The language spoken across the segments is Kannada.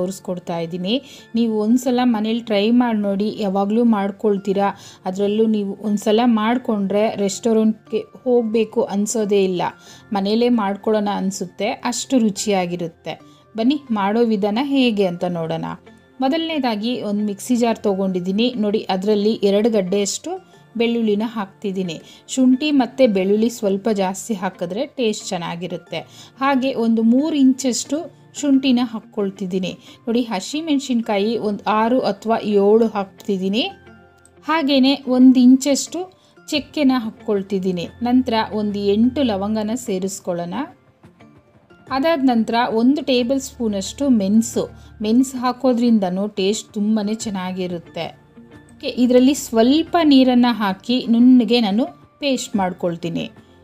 ತೋರಿಸ್ಕೊಡ್ತಾ ಇದ್ದೀನಿ ನೀವು ಒಂದ್ಸಲ ಮನೇಲಿ ಟ್ರೈ ಮಾಡಿ ನೋಡಿ ಯಾವಾಗಲೂ ಮಾಡ್ಕೊಳ್ತೀರಾ ಅದರಲ್ಲೂ ನೀವು ಒಂದ್ಸಲ ಮಾಡಿಕೊಂಡ್ರೆ ರೆಸ್ಟೋರೆಂಟ್ಗೆ ಹೋಗಬೇಕು ಅನಿಸೋದೇ ಇಲ್ಲ ಮನೇಲೇ ಮಾಡ್ಕೊಳ್ಳೋಣ ಅನಿಸುತ್ತೆ ಅಷ್ಟು ರುಚಿಯಾಗಿರುತ್ತೆ ಬನ್ನಿ ಮಾಡೋ ವಿಧಾನ ಹೇಗೆ ಅಂತ ನೋಡೋಣ ಮೊದಲನೇದಾಗಿ ಒಂದು ಮಿಕ್ಸಿ ಜಾರ್ ತೊಗೊಂಡಿದ್ದೀನಿ ನೋಡಿ ಅದರಲ್ಲಿ ಎರಡು ಗಡ್ಡೆಯಷ್ಟು ಬೆಳ್ಳುಳ್ಳಿನ ಹಾಕ್ತಿದ್ದೀನಿ ಶುಂಠಿ ಮತ್ತು ಬೆಳ್ಳುಳ್ಳಿ ಸ್ವಲ್ಪ ಜಾಸ್ತಿ ಹಾಕಿದ್ರೆ ಟೇಸ್ಟ್ ಚೆನ್ನಾಗಿರುತ್ತೆ ಹಾಗೆ ಒಂದು ಮೂರು ಇಂಚಷ್ಟು ಶುಂಠಿನ ಹಾಕ್ಕೊಳ್ತಿದ್ದೀನಿ ನೋಡಿ ಹಸಿಮೆಣಸಿನ್ಕಾಯಿ ಒಂದು ಆರು ಅಥವಾ ಏಳು ಹಾಕ್ತಿದ್ದೀನಿ ಹಾಗೆಯೇ ಒಂದು ಇಂಚಷ್ಟು ಚಕ್ಕೆನ ಹಾಕ್ಕೊಳ್ತಿದ್ದೀನಿ ನಂತರ ಒಂದು ಎಂಟು ಲವಂಗನ ಸೇರಿಸ್ಕೊಳ್ಳೋಣ ಅದಾದ ನಂತರ ಒಂದು ಟೇಬಲ್ ಸ್ಪೂನಷ್ಟು ಮೆಣಸು ಮೆಣಸು ಹಾಕೋದ್ರಿಂದನೂ ಟೇಸ್ಟ್ ತುಂಬಾ ಚೆನ್ನಾಗಿರುತ್ತೆ ಇದರಲ್ಲಿ ಸ್ವಲ್ಪ ನೀರನ್ನು ಹಾಕಿ ನುಣ್ಣಗೆ ನಾನು ಪೇಸ್ಟ್ ಮಾಡ್ಕೊಳ್ತೀನಿ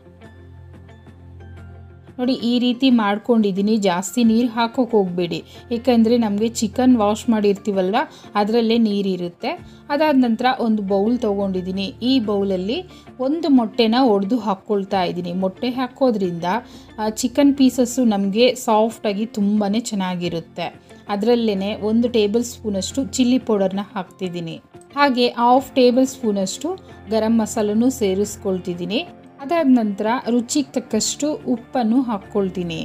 ನೋಡಿ ಈ ರೀತಿ ಮಾಡ್ಕೊಂಡಿದ್ದೀನಿ ಜಾಸ್ತಿ ನೀರು ಹಾಕೋಕೆ ಹೋಗಬೇಡಿ ಏಕೆಂದರೆ ನಮಗೆ ಚಿಕನ್ ವಾಶ್ ಮಾಡಿರ್ತೀವಲ್ವ ಅದರಲ್ಲೇ ನೀರಿರುತ್ತೆ ಅದಾದ ನಂತರ ಒಂದು ಬೌಲ್ ತೊಗೊಂಡಿದ್ದೀನಿ ಈ ಬೌಲಲ್ಲಿ ಒಂದು ಮೊಟ್ಟೆನ ಒಡೆದು ಹಾಕ್ಕೊಳ್ತಾ ಇದ್ದೀನಿ ಮೊಟ್ಟೆ ಹಾಕೋದ್ರಿಂದ ಚಿಕನ್ ಪೀಸಸ್ಸು ನಮಗೆ ಸಾಫ್ಟಾಗಿ ತುಂಬಾ ಚೆನ್ನಾಗಿರುತ್ತೆ ಅದರಲ್ಲೇ ಒಂದು ಟೇಬಲ್ ಸ್ಪೂನಷ್ಟು ಚಿಲ್ಲಿ ಪೌಡರ್ನ ಹಾಕ್ತಿದ್ದೀನಿ ಹಾಗೆ ಹಾಫ್ ಟೇಬಲ್ ಸ್ಪೂನಷ್ಟು ಗರಂ ಮಸಾಲನೂ ಸೇರಿಸ್ಕೊಳ್ತಿದ್ದೀನಿ ಅದಾದ ನಂತರ ರುಚಿಗೆ ತಕ್ಕಷ್ಟು ಉಪ್ಪನ್ನು ಹಾಕ್ಕೊಳ್ತೀನಿ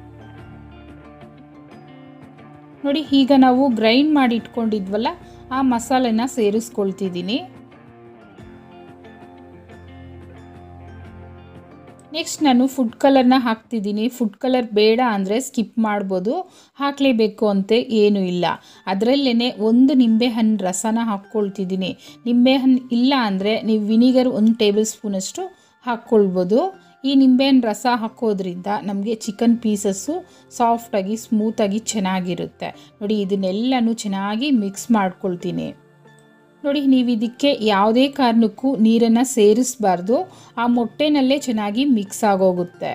ನೋಡಿ ಈಗ ನಾವು ಗ್ರೈಂಡ್ ಮಾಡಿ ಇಟ್ಕೊಂಡಿದ್ವಲ್ಲ ಆ ಮಸಾಲೆನ ಸೇರಿಸ್ಕೊಳ್ತಿದ್ದೀನಿ ನೆಕ್ಸ್ಟ್ ನಾನು ಫುಡ್ ಕಲರ್ನ ಹಾಕ್ತಿದ್ದೀನಿ ಫುಡ್ ಕಲರ್ ಬೇಡ ಅಂದರೆ ಸ್ಕಿಪ್ ಮಾಡ್ಬೋದು ಹಾಕಲೇಬೇಕು ಅಂತ ಏನೂ ಇಲ್ಲ ಅದರಲ್ಲೇ ಒಂದು ನಿಂಬೆಹಣ್ಣು ರಸನ ಹಾಕ್ಕೊಳ್ತಿದ್ದೀನಿ ನಿಂಬೆಹಣ್ಣು ಇಲ್ಲ ಅಂದರೆ ನೀವು ವಿನಿಗರ್ ಒಂದು ಟೇಬಲ್ ಸ್ಪೂನಷ್ಟು ಹಾಕ್ಕೊಳ್ಬೋದು ಈ ನಿಂಬೆಹಣ್ಣು ರಸ ಹಾಕೋದ್ರಿಂದ ನಮಗೆ ಚಿಕನ್ ಪೀಸಸ್ಸು ಸಾಫ್ಟಾಗಿ ಸ್ಮೂತಾಗಿ ಚೆನ್ನಾಗಿರುತ್ತೆ ನೋಡಿ ಇದನ್ನೆಲ್ಲನೂ ಚೆನ್ನಾಗಿ ಮಿಕ್ಸ್ ಮಾಡ್ಕೊಳ್ತೀನಿ ನೋಡಿ ನೀವು ಇದಕ್ಕೆ ಯಾವುದೇ ಕಾರಣಕ್ಕೂ ನೀರನ್ನು ಸೇರಿಸಬಾರ್ದು ಆ ಮೊಟ್ಟೆನಲ್ಲೇ ಚೆನ್ನಾಗಿ ಮಿಕ್ಸ್ ಆಗೋಗುತ್ತೆ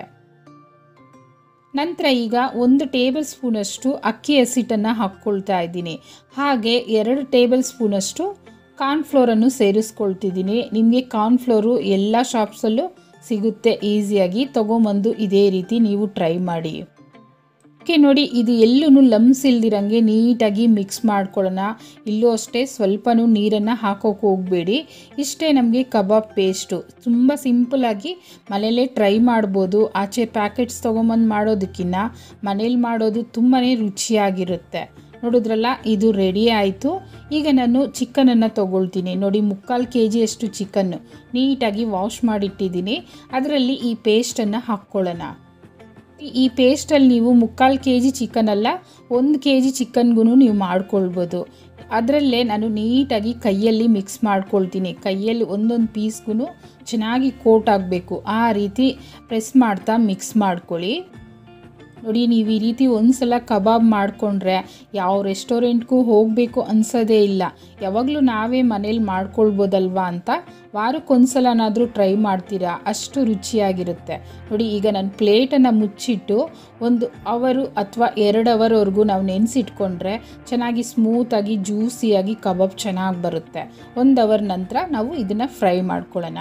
ನಂತರ ಈಗ ಒಂದು ಟೇಬಲ್ ಸ್ಪೂನಷ್ಟು ಅಕ್ಕಿ ಹಸಿಟ್ಟನ್ನು ಹಾಕ್ಕೊಳ್ತಾ ಇದ್ದೀನಿ ಹಾಗೆ ಎರಡು ಟೇಬಲ್ ಸ್ಪೂನಷ್ಟು ಕಾರ್ನ್ಫ್ಲೋರನ್ನು ಸೇರಿಸ್ಕೊಳ್ತಿದ್ದೀನಿ ನಿಮಗೆ ಕಾರ್ನ್ಫ್ಲೋರು ಎಲ್ಲ ಶಾಪ್ಸಲ್ಲೂ ಸಿಗುತ್ತೆ ಈಸಿಯಾಗಿ ತೊಗೊಂಬಂದು ಇದೇ ರೀತಿ ನೀವು ಟ್ರೈ ಮಾಡಿ ಓಕೆ ನೋಡಿ ಇದು ಎಲ್ಲೂ ಲಮ್ಸ್ ಇಲ್ದಿರಂಗೆ ನೀಟಾಗಿ ಮಿಕ್ಸ್ ಮಾಡ್ಕೊಳ್ಳೋಣ ಇಲ್ಲೂ ಅಷ್ಟೇ ಸ್ವಲ್ಪನೂ ನೀರನ್ನು ಹಾಕೋಕೆ ಹೋಗಬೇಡಿ ಇಷ್ಟೇ ನಮಗೆ ಕಬಾಬ್ ಪೇಸ್ಟು ತುಂಬ ಸಿಂಪಲಾಗಿ ಮನೇಲೇ ಟ್ರೈ ಮಾಡ್ಬೋದು ಆಚೆ ಪ್ಯಾಕೆಟ್ಸ್ ತೊಗೊಂಬಂದು ಮಾಡೋದಕ್ಕಿಂತ ಮನೇಲಿ ಮಾಡೋದು ತುಂಬಾ ರುಚಿಯಾಗಿರುತ್ತೆ ನೋಡಿದ್ರಲ್ಲ ಇದು ರೆಡಿ ಆಯಿತು ಈಗ ನಾನು ಚಿಕನನ್ನು ತೊಗೊಳ್ತೀನಿ ನೋಡಿ ಮುಕ್ಕಾಲು ಕೆ ಜಿಯಷ್ಟು ಚಿಕನ್ನು ನೀಟಾಗಿ ವಾಶ್ ಮಾಡಿಟ್ಟಿದ್ದೀನಿ ಅದರಲ್ಲಿ ಈ ಪೇಸ್ಟನ್ನು ಹಾಕ್ಕೊಳ್ಳೋಣ ಈ ಪೇಸ್ಟಲ್ಲಿ ನೀವು ಮುಕ್ಕಾಲು ಕೆ ಜಿ ಚಿಕನ್ ಅಲ್ಲ ಒಂದು ಕೆ ಜಿ ಚಿಕನ್ಗೂ ನೀವು ಮಾಡ್ಕೊಳ್ಬೋದು ಅದರಲ್ಲೇ ನಾನು ನೀಟಾಗಿ ಕೈಯಲ್ಲಿ ಮಿಕ್ಸ್ ಮಾಡ್ಕೊಳ್ತೀನಿ ಕೈಯಲ್ಲಿ ಒಂದೊಂದು ಪೀಸ್ಗೂ ಚೆನ್ನಾಗಿ ಕೋಟ್ ಆಗಬೇಕು ಆ ರೀತಿ ಪ್ರೆಸ್ ಮಾಡ್ತಾ ಮಿಕ್ಸ್ ಮಾಡ್ಕೊಳ್ಳಿ ನೋಡಿ ನೀವು ಈ ರೀತಿ ಒಂದು ಸಲ ಕಬಾಬ್ ಮಾಡಿಕೊಂಡ್ರೆ ಯಾವ ರೆಸ್ಟೋರೆಂಟ್ಗೂ ಹೋಗಬೇಕು ಅನ್ಸೋದೇ ಇಲ್ಲ ಯಾವಾಗಲೂ ನಾವೇ ಮನೇಲಿ ಮಾಡ್ಕೊಳ್ಬೋದಲ್ವಾ ಅಂತ ವಾರಕ್ಕೊಂದ್ಸಲನಾದರೂ ಟ್ರೈ ಮಾಡ್ತೀರಾ ಅಷ್ಟು ರುಚಿಯಾಗಿರುತ್ತೆ ನೋಡಿ ಈಗ ನಾನು ಪ್ಲೇಟನ್ನು ಮುಚ್ಚಿಟ್ಟು ಒಂದು ಅವರು ಅಥವಾ ಎರಡು ಅವರ್ವರೆಗೂ ನಾವು ನೆನೆಸಿಟ್ಕೊಂಡ್ರೆ ಚೆನ್ನಾಗಿ ಸ್ಮೂತಾಗಿ ಜ್ಯೂಸಿಯಾಗಿ ಕಬಾಬ್ ಚೆನ್ನಾಗಿ ಬರುತ್ತೆ ಒಂದು ಅವರ್ ನಂತರ ನಾವು ಇದನ್ನು ಫ್ರೈ ಮಾಡ್ಕೊಳ್ಳೋಣ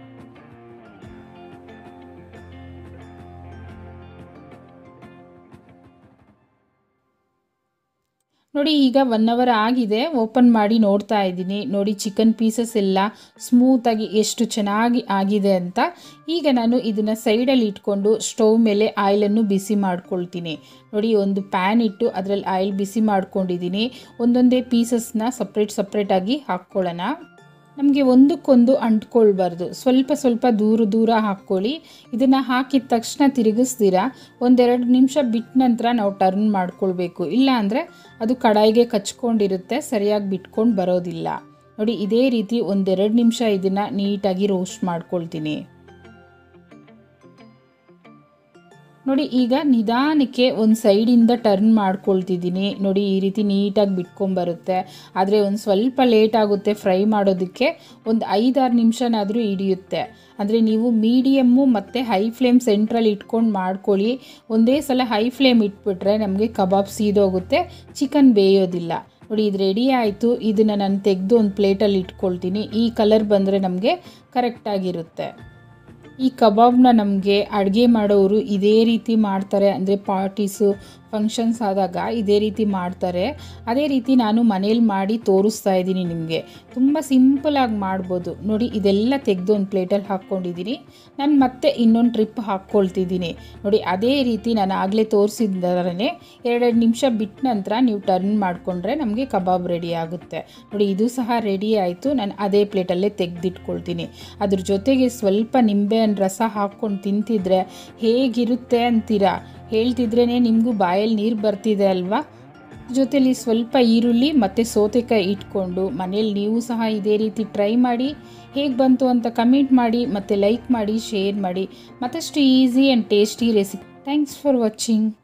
ನೋಡಿ ಈಗ ಒನ್ ಅವರ್ ಆಗಿದೆ ಓಪನ್ ಮಾಡಿ ನೋಡ್ತಾ ಇದ್ದೀನಿ ನೋಡಿ ಚಿಕನ್ ಪೀಸಸ್ ಎಲ್ಲ ಸ್ಮೂತಾಗಿ ಎಷ್ಟು ಚೆನ್ನಾಗಿ ಆಗಿದೆ ಅಂತ ಈಗ ನಾನು ಇದನ್ನು ಸೈಡಲ್ಲಿ ಇಟ್ಕೊಂಡು ಸ್ಟವ್ ಮೇಲೆ ಆಯಿಲನ್ನು ಬಿಸಿ ಮಾಡ್ಕೊಳ್ತೀನಿ ನೋಡಿ ಒಂದು ಪ್ಯಾನ್ ಇಟ್ಟು ಅದರಲ್ಲಿ ಆಯಿಲ್ ಬಿಸಿ ಮಾಡ್ಕೊಂಡಿದ್ದೀನಿ ಒಂದೊಂದೇ ಪೀಸಸ್ನ ಸಪ್ರೇಟ್ ಸಪ್ರೇಟಾಗಿ ಹಾಕ್ಕೊಳ್ಳೋಣ ನಮಗೆ ಒಂದಕ್ಕೊಂದು ಅಂಟ್ಕೊಳ್ಬಾರ್ದು ಸ್ವಲ್ಪ ಸ್ವಲ್ಪ ದೂರ ದೂರ ಹಾಕ್ಕೊಳ್ಳಿ ಇದನ್ನು ಹಾಕಿದ ತಕ್ಷಣ ತಿರುಗಿಸ್ದಿರ ಒಂದೆರಡು ನಿಮಿಷ ಬಿಟ್ಟ ನಂತರ ನಾವು ಟರ್ನ್ ಮಾಡ್ಕೊಳ್ಬೇಕು ಇಲ್ಲ ಅಂದರೆ ಅದು ಕಡಾಯಿಗೆ ಕಚ್ಕೊಂಡಿರುತ್ತೆ ಸರಿಯಾಗಿ ಬಿಟ್ಕೊಂಡು ಬರೋದಿಲ್ಲ ನೋಡಿ ಇದೇ ರೀತಿ ಒಂದೆರಡು ನಿಮಿಷ ಇದನ್ನು ನೀಟಾಗಿ ರೋಸ್ಟ್ ಮಾಡ್ಕೊಳ್ತೀನಿ ನೋಡಿ ಈಗ ನಿಧಾನಕ್ಕೆ ಒಂದು ಸೈಡಿಂದ ಟರ್ನ್ ಮಾಡ್ಕೊಳ್ತಿದ್ದೀನಿ ನೋಡಿ ಈ ರೀತಿ ನೀಟಾಗಿ ಬಿಟ್ಕೊಂಬರುತ್ತೆ ಆದರೆ ಒಂದು ಸ್ವಲ್ಪ ಲೇಟ್ ಆಗುತ್ತೆ ಫ್ರೈ ಮಾಡೋದಕ್ಕೆ ಒಂದು ಐದಾರು ನಿಮಿಷನಾದರೂ ಹಿಡಿಯುತ್ತೆ ಅಂದರೆ ನೀವು ಮೀಡಿಯಮ್ಮು ಮತ್ತು ಹೈ ಫ್ಲೇಮ್ ಸೆಂಟ್ರಲ್ಲಿ ಇಟ್ಕೊಂಡು ಮಾಡ್ಕೊಳ್ಳಿ ಒಂದೇ ಸಲ ಹೈ ಫ್ಲೇಮ್ ಇಟ್ಬಿಟ್ರೆ ನಮಗೆ ಕಬಾಬ್ ಸೀದೋಗುತ್ತೆ ಚಿಕನ್ ಬೇಯೋದಿಲ್ಲ ನೋಡಿ ಇದು ರೆಡಿ ಆಯಿತು ಇದನ್ನು ನಾನು ತೆಗೆದು ಒಂದು ಪ್ಲೇಟಲ್ಲಿ ಇಟ್ಕೊಳ್ತೀನಿ ಈ ಕಲರ್ ಬಂದರೆ ನಮಗೆ ಕರೆಕ್ಟಾಗಿರುತ್ತೆ ಈ ಕಬಾಬ್ನ ನಮಗೆ ಅಡುಗೆ ಮಾಡೋರು ಇದೇ ರೀತಿ ಮಾಡ್ತಾರೆ ಅಂದರೆ ಪಾರ್ಟೀಸು ಫಂಕ್ಷನ್ಸ್ ಆದಾಗ ಇದೇ ರೀತಿ ಮಾಡ್ತಾರೆ ಅದೇ ರೀತಿ ನಾನು ಮನೇಲಿ ಮಾಡಿ ತೋರಿಸ್ತಾ ಇದ್ದೀನಿ ನಿಮಗೆ ತುಂಬ ಸಿಂಪಲಾಗಿ ಮಾಡ್ಬೋದು ನೋಡಿ ಇದೆಲ್ಲ ತೆಗೆದು ಒಂದು ಪ್ಲೇಟಲ್ಲಿ ಹಾಕ್ಕೊಂಡಿದ್ದೀನಿ ನಾನು ಮತ್ತೆ ಇನ್ನೊಂದು ಟ್ರಿಪ್ ಹಾಕ್ಕೊಳ್ತಿದ್ದೀನಿ ನೋಡಿ ಅದೇ ರೀತಿ ನಾನು ಆಗಲೇ ತೋರಿಸಿದ್ದರೇ ಎರಡೆರಡು ನಿಮಿಷ ಬಿಟ್ಟ ನಂತರ ನೀವು ಟರ್ನ್ ಮಾಡಿಕೊಂಡ್ರೆ ನಮಗೆ ಕಬಾಬ್ ರೆಡಿ ಆಗುತ್ತೆ ನೋಡಿ ಇದು ಸಹ ರೆಡಿ ಆಯಿತು ನಾನು ಅದೇ ಪ್ಲೇಟಲ್ಲೇ ತೆಗೆದಿಟ್ಕೊಳ್ತೀನಿ ಅದ್ರ ಜೊತೆಗೆ ಸ್ವಲ್ಪ ನಿಂಬೆಹಣ್ಣು ರಸ ಹಾಕ್ಕೊಂಡು ತಿಂತಿದ್ರೆ ಹೇಗಿರುತ್ತೆ ಅಂತೀರಾ ಹೇಳ್ತಿದ್ರೇ ನಿಮಗೂ ಬಾಯಲ್ಲಿ ನೀರು ಬರ್ತಿದೆ ಅಲ್ವಾ ಜೊತೆಲಿ ಸ್ವಲ್ಪ ಈರುಳ್ಳಿ ಮತ್ತು ಸೌತೆಕಾಯಿ ಇಟ್ಕೊಂಡು ಮನೇಲಿ ನೀವು ಸಹ ಇದೇ ರೀತಿ ಟ್ರೈ ಮಾಡಿ ಹೇಗೆ ಬಂತು ಅಂತ ಕಮೆಂಟ್ ಮಾಡಿ ಮತ್ತು ಲೈಕ್ ಮಾಡಿ ಶೇರ್ ಮಾಡಿ ಮತ್ತಷ್ಟು easy and tasty recipe thanks for watching